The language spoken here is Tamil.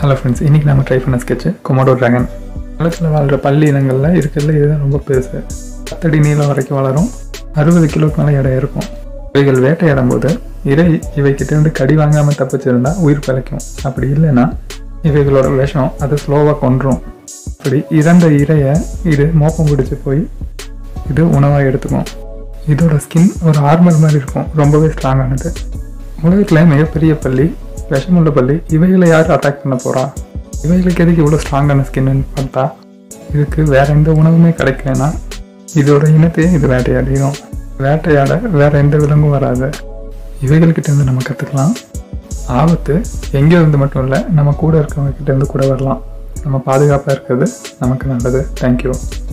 ஹலோ ஃப்ரெண்ட்ஸ் இன்றைக்கி நம்ம ட்ரை பண்ண ஸ்கெட்சு கொமோடோ டிராகன் நிலத்தில் வாழ்கிற பள்ளி இனங்களில் இருக்கிறதுல இதுதான் ரொம்ப பெருசு பத்தடி நீளம் வரைக்கும் வளரும் அறுபது கிலோக்கு மேலே எடை இருக்கும் இவைகள் வேட்டையாடும் போது இறை இவைக்கிட்டேருந்து கடி வாங்காமல் தப்பிச்சிருந்தா உயிர் பிழைக்கும் அப்படி இல்லைன்னா இவைகளோட விஷம் அதை ஸ்லோவாக கொன்றும் அப்படி இறந்த இரையை இது மோப்பம் பிடிச்சி போய் இது உணவாக எடுத்துக்கும் இதோட ஸ்கின் ஒரு ஆர்மர் மாதிரி இருக்கும் ரொம்பவே ஸ்ட்ராங்கானது உலகத்தில் மிகப்பெரிய பள்ளி விஷமுள்ள பள்ளி இவைகளை யார் அட்டாக் பண்ண போகிறா இவைகளுக்கு எதுக்கு இவ்வளோ ஸ்ட்ராங்கான ஸ்கின்னு பார்த்தா இதுக்கு வேற எந்த உணவுமே கிடைக்கலனா இதோட இனத்தையே இது வேட்டையாடிடும் வேட்டையாட வேற எந்த விலங்கும் வராது இவைகள்கிட்ட இருந்து நம்ம கற்றுக்கலாம் ஆபத்து எங்கே இருந்து மட்டும் இல்லை நம்ம கூட இருக்கவங்க கிட்ட இருந்து கூட வரலாம் நம்ம பாதுகாப்பாக இருக்கிறது நமக்கு நல்லது தேங்க்யூ